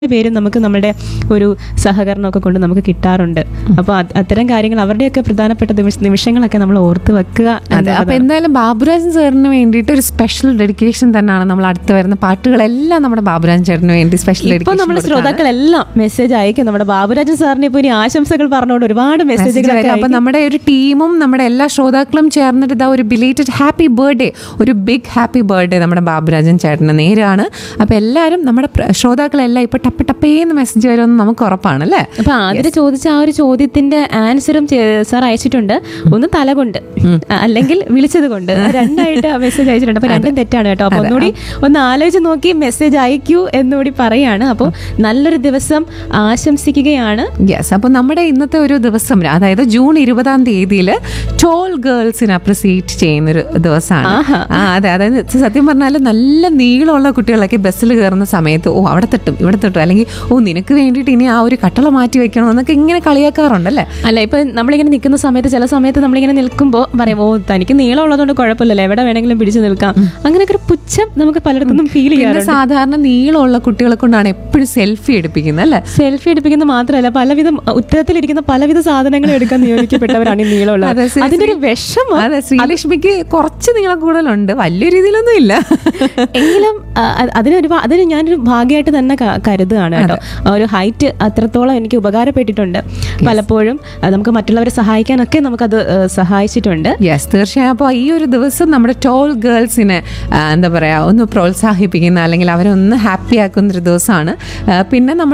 പേരും നമുക്ക് നമ്മുടെ ഒരു സഹകരണമൊക്കെ കൊണ്ട് നമുക്ക് കിട്ടാറുണ്ട് അപ്പോൾ അത് അത്തരം കാര്യങ്ങൾ അവരുടെയൊക്കെ പ്രധാനപ്പെട്ട നിമിഷ- നിമിഷങ്ങളൊക്കെ നമ്മൾ ഓർത്ത് വെക്കുക അതെ അപ്പൊ എന്നുള്ളതാണ്. എന്തായാലും ബാബുരാജൻ സാറിന് വേണ്ടിയിട്ട് ഒരു സ്പെഷ്യൽ ഡെഡിക്കേഷൻ തന്നെയാണ് നമ്മൾ അടുത്ത് വരുന്ന പാട്ടുകളെല്ലാം നമ്മുടെ ബാബുരാജൻ ചേട്ടന് വേണ്ടി സ്പെഷ്യൽ ഇപ്പൊ നമ്മുടെ ശ്രോതാക്കളെല്ലാം മെസ്സേജ് അയക്കും നമ്മുടെ ബാബുരാജൻ സാറിന് ഇപ്പൊ ഇനി ആശംസകൾ പറഞ്ഞുകൊണ്ട് ഒരുപാട് മെസ്സേജുകൾ അപ്പൊ നമ്മുടെ ഒരു ടീമും നമ്മുടെ എല്ലാ ശ്രോതാക്കളും ചേർന്നിട്ട് ഇതാ ഒരു ബിലേറ്റഡ് ഹാപ്പി ബർത്ത്ഡേ ഒരു ബിഗ് ഹാപ്പി ബർത്ത്ഡേ നമ്മുടെ ബാബുരാജൻ ചേട്ടന് നേരാണ് അപ്പൊ എല്ലാവരും നമ്മുടെ പ്ര- ശ്രോതാക്കളെല്ലാം ഇപ്പൊ ടപ്പ് ടപ്പേന്ന് മെസ്സേജ് വരുമെന്ന് നമുക്ക് ഉറപ്പാണ് അല്ലേ അപ്പൊ ആതിര ചോദിച്ച ആ ഒരു ചോദ്യത്തിന്റെ ആൻസറും സാർ അയച്ചിട്ടുണ്ട് ഒന്ന് തല കൊണ്ട് അല്ലെങ്കിൽ വിളിച്ചത് കൊണ്ട് ആ രണ്ടായിട്ട് മെസ്സേജ് അയച്ചിട്ടുണ്ട് അപ്പൊ രണ്ടും തെറ്റാണ് കേട്ടോ അപ്പൊ ഒന്നുകൂടി ഒന്ന് ആലോചിച്ച് നോക്കി മെസ്സേജ് അയക്കൂ എന്നുകൂടി പറയാണ് അപ്പോൾ നല്ലൊരു ദിവസം ആശംസിക്കുകയാണ് യെസ് അപ്പോൾ നമ്മുടെ ഇന്നത്തെ ഒരു ദിവസം അതായത് ജൂൺ ഇരുപതാം തീയതിയിൽ ടോൾ ഗേൾസിനെ അപ്രിസിയേറ്റ് ചെയ്യുന്നൊരു ദിവസമാണ് ആഹാ. ആ അതെ അതായത് സത്യം പറഞ്ഞാൽ നല്ല നീളമുള്ള കുട്ടികളൊക്കെ ബസ്സിൽ കയറുന്ന സമയത്ത് ഓ അവിടെ തട്ടും ഇവിടെ തട്ടും അല്ലെങ്കിൽ ഓ നിനക്ക് വേണ്ടിയിട്ട് ഇനി ആ ഒരു കട്ടള മാറ്റി വെക്കണം എന്നൊക്കെ ഇങ്ങനെ കളിയാക്കാറുണ്ടല്ലേ അല്ല ഇപ്പൊ നമ്മളിങ്ങനെ നിൽക്കുന്ന സമയത്ത് ചില സമയത്ത് നമ്മളിങ്ങനെ നിൽക്കുമ്പോൾ പറയും ഓ തനിക്ക് നീളം ഉള്ളതുകൊണ്ട് കുഴപ്പമില്ലല്ലോ എവിടെ വേണമെങ്കിലും പിടിച്ചു നിൽക്കാം അങ്ങനെയൊക്കെ ഒരു പുച്ഛം നമുക്ക് പലയിടത്തുനിന്നും ഫീൽ പിന്നെ ചെയ്യാറുണ്ട് സാധാരണ നീളമുള്ള കുട്ടികളെ കൊണ്ടാണ് എപ്പോഴും സെൽഫി എടുപ്പിക്കുന്നത് അല്ലേ സെൽഫി എടുപ്പിക്കുന്ന മാത്രമല്ല പലവിധ ഉത്തരത്തിലിരിക്കുന്ന പലവിധ സാധനങ്ങളും എടുക്കാൻ നിയോഗിക്കപ്പെട്ടവരാണ് ഈ നീളമുള്ളത് അതെ, ശ്രീ- അതിന്റെ ഒരു വിഷമം അതെ ശ്രീലക്ഷ്മിക്ക് കുറച്ച് നീളം കൂടുതലുണ്ട് വലിയ രീതിയിലൊന്നും ഇല്ല എങ്കിലും ആ, അ- അതിനൊരു ഭാ- അതിന് ഞാനൊരു ഭാഗ്യമായിട്ട് തന്നെ ക- കരുതുകയാണ് കേട്ടോ ആ ഒരു ഹൈറ്റ് അത്രത്തോളം എനിക്ക് ഉപകാരപ്പെട്ടിട്ടുണ്ട് പലപ്പോഴും ആ, നമുക്ക് മറ്റുള്ളവരെ സഹായിക്കാനൊക്കെ നമുക്കത് ആ, സഹായിച്ചിട്ടുണ്ട് യെസ് തീർച്ചയായും അപ്പോൾ ഈ ഒരു ദിവസം നമ്മുടെ ടോൾ ഗേൾസിനെ ആ, എന്താ പറയുക ഒന്ന് പ്രോത്സാഹിപ്പിക്കുന്ന അല്ലെങ്കിൽ അവരെ ഒന്ന് ഹാപ്പി ആക്കുന്ന ഒരു ദിവസമാണ് ആ, പിന്നെ നമ്മൾ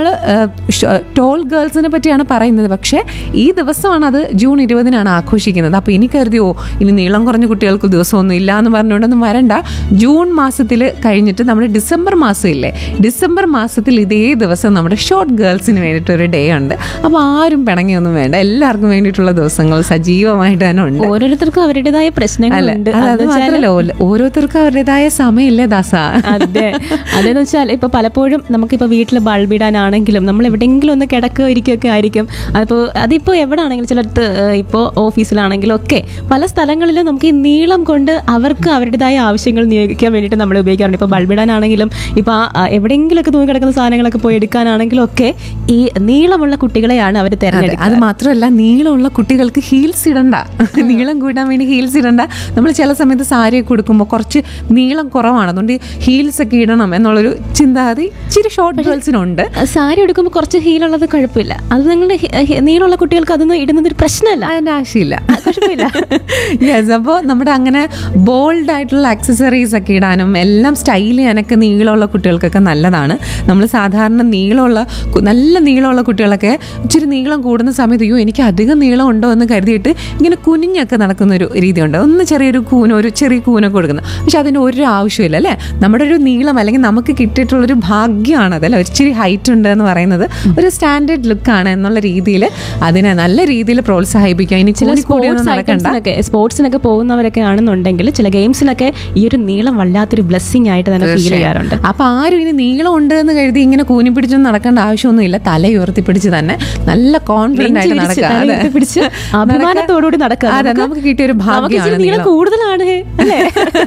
ടോൾ ഗേൾസിനെ പറ്റിയാണ് പറയുന്നത് പക്ഷേ ഈ ദിവസമാണ് അത് ജൂൺ ഇരുപതിനാണ് ആഘോഷിക്കുന്നത് അപ്പോൾ ഇനി കരുതിയോ ഇനി നീളം കുറഞ്ഞ കുട്ടികൾക്ക് ദിവസമൊന്നും ഇല്ല എന്ന് പറഞ്ഞുകൊണ്ടൊന്നും വരണ്ട ജൂൺ മാസത്തിൽ കഴിഞ്ഞിട്ട് നമ്മുടെ ഡിസംബർ മാസം ഇല്ലേ ഡിസംബർ മാസത്തിൽ ഇതേ ദിവസം നമ്മുടെ ഷോർട്ട് ഗേൾസിന് വേണ്ടിയിട്ട് ഒരു ഡേ ഉണ്ട് അപ്പോൾ ആരും പിണങ്ങിയൊന്നും വേണ്ട എല്ലാവർക്കും വേണ്ടിയിട്ടുള്ള ദിവസങ്ങൾ സജീവമായിട്ട് തന്നെ ഉണ്ട് ഓരോരുത്തർക്കും അവരുടേതായ അല്ല പ്രശ്നങ്ങളുണ്ട് അത് അത് അതെന്ന് വെച്ചാല് മാത്രമല്ല ഓല- ഓരോരുത്തർക്കും അവരുടേതായ സമയമില്ലേ ദാസ അതെ അതെന്ന് വെച്ചാൽ ഇപ്പൊ പലപ്പോഴും നമുക്കിപ്പോ വീട്ടിൽ ബൾബ് ഇടാനാണെങ്കിലും നമ്മൾ എവിടെയെങ്കിലും ഒന്ന് കിടക്കുക ഇരിക്കുകയൊക്കെ ആയിരിക്കും അതിപ്പോ അതിപ്പോ എവിടെ ആണെങ്കിലും ചിലടത്ത് ഇപ്പോൾ ഓഫീസിലാണെങ്കിലും ഒക്കെ പല സ്ഥലങ്ങളിലും നമുക്ക് ഈ നീളം കൊണ്ട് അവർക്ക് അവരുടേതായ ആവശ്യങ്ങൾ നിയോഗിക്കാൻ വേണ്ടിയിട്ട് നമ്മൾ ഉപയോഗിക്കാറുണ്ട് ഇപ്പൊ ബൾബ് ഇടാനാണെങ്കിലും ഇപ്പൊ ആ, ആ, എവിടെയെങ്കിലുമൊക്കെ തൂങ്ങി കിടക്കുന്ന സാധനങ്ങളൊക്കെ പോയി എടുക്കാനാണെങ്കിലും ഒക്കെ ഈ നീളമുള്ള കുട്ടികളെയാണ് അവർ അതെ, തിരഞ്ഞെടുക്കുക അത് മാത്രമല്ല നീളമുള്ള കുട്ടികൾക്ക് ഹീൽസ് ഇടണ്ട നീളം കൂട്ടാൻ വേണ്ടി ഹീൽസ് ഇടണ്ട നമ്മൾ ചില സമയത്ത് സാരിയൊക്കെ കൊടുക്കുമ്പോൾ കുറച്ച് നീളം കുറവാണ് അതുകൊണ്ട് ഹീൽസ് ഒക്കെ ഇടണം എന്നുള്ളൊരു ചിന്താഗതി ഇച്ചിരി ഷോർട്ട് ഗേൾസിനുണ്ട് സാരി എടുക്കുമ്പോൾ കുറച്ച് ഹീലുള്ളത് കുഴപ്പമില്ല അത് നിങ്ങളുടെ ഹി- ഹി- നീളമുള്ള കുട്ടികൾക്ക് അതൊന്നും ഇടുന്നത് ഒരു പ്രശ്നമല്ല അതിന്റെ ആവശ്യമില്ല കുഴപ്പമില്ല യെസ് അപ്പോൾ നമ്മുടെ അങ്ങനെ ബോൾഡ് ആയിട്ടുള്ള അക്സസറീസ് ഒക്കെ ഇടാനും എല്ലാം സ്റ്റൈൽ ചെയ്യാനൊക്കെ നീളമുള്ള കുട്ടികൾക്കൊക്കെ നല്ലതാണ് നമ്മൾ സാധാരണ നീളമുള്ള കു- നല്ല നീളമുള്ള കുട്ടികളൊക്കെ ഇച്ചിരി നീളം കൂടുന്ന സമയത്ത് അയ്യോ എനിക്ക് അധികം നീളം ഉണ്ടോ എന്ന് കരുതിയിട്ട് ഇങ്ങനെ കുനിഞ്ഞൊക്കെ നടക്കുന്ന ഒരു രീതിയുണ്ട് ഒന്ന് ചെറിയൊരു കൂന ഒരു ചെറിയ കൂനൊക്കെ കൊടുക്കുന്നത് പക്ഷെ അതിന് ഒരു ആവശ്യമില്ല അല്ലേ നമ്മുടെ ഒരു നീളം അല്ലെങ്കിൽ നമുക്ക് കിട്ടിയിട്ടുള്ളൊരു ഭാഗ്യമാണ് അതല്ലേ ഒരു ഇച്ചിരി ഹൈറ്റ് ഉണ്ട് എന്ന് പറയുന്നത് ഒരു സ്റ്റാൻഡേർഡ് ലുക്കാണ് എന്നുള്ള രീതിയിൽ അതിനെ നല്ല രീതിയിൽ പ്രോത്സാഹിപ്പിക്കുക ഇനി ചില കൂടി കൂടിയൊന്നും സ്പോർട്സ് നടക്കണ്ട ഐറ്റംസിനൊക്കെ സ്പോർട്സിനൊക്കെ പോകുന്നവരൊക്കെ ആണെന്നുണ്ടെങ്കിൽ ചില ഗെയിംസിലൊക്കെ ഈ ഒരു നീളം വല്ലാത്തൊരു ബ്ലെസ്സിങ് ആയിട്ട് തന്നെ ഫീൽ ചെയ്യാറുണ്ട് അപ്പൊ ആരും ഇനി നീളം ഉണ്ട് എന്ന് കരുതി ഇങ്ങനെ കൂനി പിടിച്ചൊന്നും നടക്കേണ്ട ആവശ്യമൊന്നുമില്ല തല ഉയർത്തി പിടിച്ച് തന്നെ നല്ല കോൺഫിഡന്റ് ആയിട്ട് നെഞ്ച് നടക്കുക വിരിച്ച് അതെ. തല പിടിച്ച് അഭിമാനത്തോടുകൂടി നടക്കുക അതെ നമുക്ക് നമുക്ക് കിട്ടിയ ഒരു നമുക്ക് ഇച്ചിരി ഭാഗ്യമാണ് നീളം നീളം. കൂടുതലാണ് അല്ലേ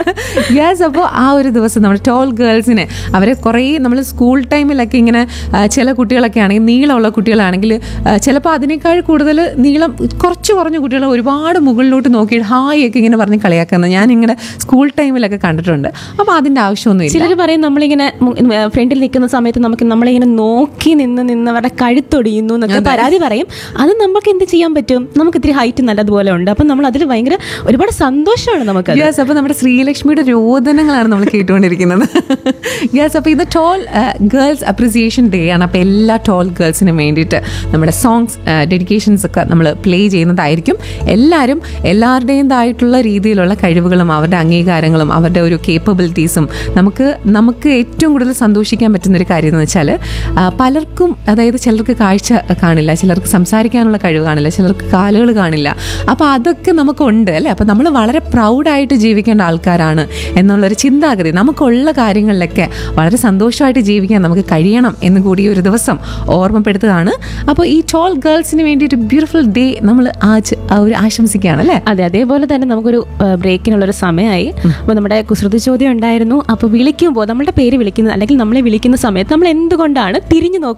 യെസ് അപ്പോൾ ആ ഒരു ദിവസം നമ്മുടെ ടോൾ ഗേൾസിനെ അവരെ കുറേ നമ്മൾ സ്കൂൾ ടൈമിലൊക്കെ ഇങ്ങനെ ആ, ചില കുട്ടികളൊക്കെ ആണെങ്കിൽ നീളമുള്ള കുട്ടികളാണെങ്കിൽ ചിലപ്പോൾ അതിനേക്കാൾ കൂടുതൽ നീളം കുറച്ച് കുറഞ്ഞ കുട്ടികൾ ഒരുപാട് മുകളിലോട്ട് നോക്കിയിട്ട് ഹായ് ഒക്കെ ഇങ്ങനെ പറഞ്ഞ് കളിയാക്കുന്നത് ഞാൻ ഇങ്ങനെ സ്കൂൾ ടൈമിലൊക്കെ കണ്ടിട്ടുണ്ട് അപ്പോൾ അതിൻ്റെ ആവശ്യമൊന്നുമില്ല ചിലർ പറയും നമ്മളിങ്ങനെ ഫ്രണ്ടിൽ നിൽക്കുന്ന സമയത്ത് നമുക്ക് നമ്മളിങ്ങനെ നോക്കി നിന്ന് നിന്നവരുടെ കഴുത്തൊടിയുന്നു എന്നൊക്കെ പരാതി പറയും അത് നമുക്ക് എന്ത് ചെയ്യാൻ പറ്റും നമുക്ക് ഇത്തിരി ഹൈറ്റ് നല്ലതുപോലെ ഉണ്ട് അപ്പം നമ്മൾ അതിൽ ഭയങ്കര ഒരുപാട് സന്തോഷമാണ് നമുക്ക് യെസ് അപ്പോൾ നമ്മുടെ ശ്രീലക്ഷ്മിയുടെ രോദനങ്ങളാണ് നമ്മൾ കേട്ടുകൊണ്ടിരിക്കുന്നത് യെസ് അപ്പോൾ ഇത് ടോൾ ഗേൾസ് അപ്രിസിയേഷൻ ഡേ ആണ് അപ്പോൾ എല്ലാ ടോൾ ഗേൾസിനും വേണ്ടിയിട്ട് നമ്മുടെ സോങ്സ് ഡെഡിക്കേഷൻസ് ഒക്കെ നമ്മൾ പ്ലേ ചെയ്യുന്നതായിരിക്കും എല്ലാവരും എല്ലാവരുടേതായിട്ടുള്ള രീതിയിലുള്ള കഴിവുകളും അവരുടെ അംഗീകാരങ്ങളും അവരുടെ ഒരു കേപ്പബിലിറ്റീസും നമുക്ക് നമുക്ക് ഏറ്റവും കൂടുതൽ സന്തോഷിക്കാൻ പറ്റുന്ന ഒരു കാര്യം എന്ന് വെച്ചാൽ ആ, പലർക്കും അതായത് ചിലർക്ക് കാഴ്ച കാണില്ല ചിലർക്ക് സംസാരിക്കാനുള്ള കഴിവ് കാണില്ല ചിലർക്ക് കാലുകൾ കാണില്ല അപ്പോൾ അതൊക്കെ നമുക്കുണ്ട് അല്ലേ അപ്പോൾ നമ്മൾ വളരെ പ്രൗഡായിട്ട് ജീവിക്കേണ്ട ആൾക്കാരാണ് എന്നുള്ളൊരു ചിന്താഗതി നമുക്കുള്ള കാര്യങ്ങളിലൊക്കെ വളരെ സന്തോഷമായിട്ട് ജീവിക്കാൻ നമുക്ക് കഴിയണം എന്ന് കൂടി ഒരു ദിവസം ഓർമ്മപ്പെടുത്തുകയാണ് അപ്പോൾ ഈ ടോൾ ഗേൾസിന് വേണ്ടി ഒരു ബ്യൂട്ടിഫുൾ ഡേ നമ്മൾ ആച ഒരു ആശംസിക്കുകയാണ് അല്ലേ അതെ അതേപോലെ തന്നെ നമുക്കൊരു ബ്രേക്കിനുള്ളൊരു സമയമായി അപ്പോൾ നമ്മുടെ കുസൃതി ചോദ്യം ഉണ്ടായിരുന്നു അപ്പോൾ വിളിക്കുമ്പോൾ നമ്മളുടെ പേര് വിളിക്കുന്ന അല്ലെങ്കിൽ നമ്മളെ വിളിക്കുന്ന സമയത്ത് നമ്മൾ എന്തുകൊണ്ടാണ് തിരിഞ്ഞു നോക്കുന്നത്